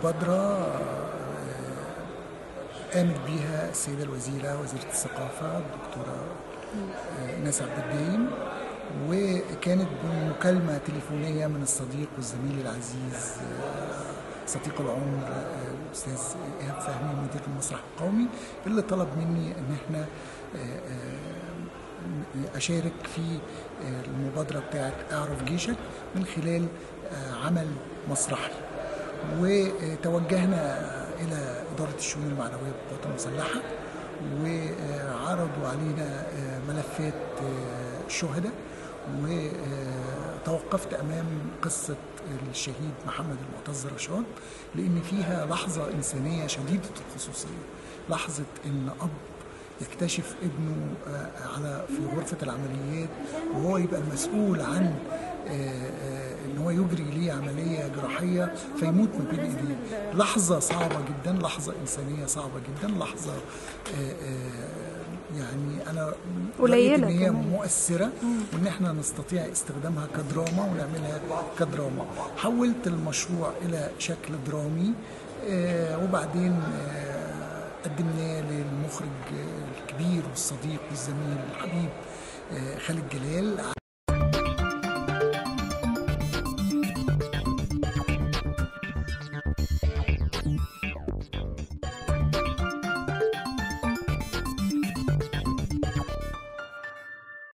مبادرة قامت بيها السيدة الوزيرة وزيرة الثقافة الدكتورة ناس عبد الدايم وكانت بمكالمة تليفونية من الصديق والزميل العزيز صديق العمر الأستاذ إيهاب فهمي مدير المسرح القومي اللي طلب مني إن إحنا أشارك في المبادرة بتاعت أعرف جيشك من خلال عمل مسرحي وتوجهنا إلى إدارة الشؤون المعنوية بالقوات المسلحة وعرضوا علينا ملفات الشهداء وتوقفت أمام قصة الشهيد محمد المعتز رشاد لأن فيها لحظة إنسانية شديدة الخصوصية لحظة إن أب يكتشف ابنه على في غرفة العمليات وهو يبقى المسؤول عن ان هو يجري ليه عمليه جراحيه فيموت من بين ايديه لحظه صعبه جدا لحظه انسانيه صعبه جدا لحظه يعني انا قليله ان هي كمان. مؤثره وان احنا نستطيع استخدامها كدراما ونعملها كدراما حولت المشروع الى شكل درامي وبعدين قدمناه للمخرج الكبير والصديق والزميل الحبيب خالد جلال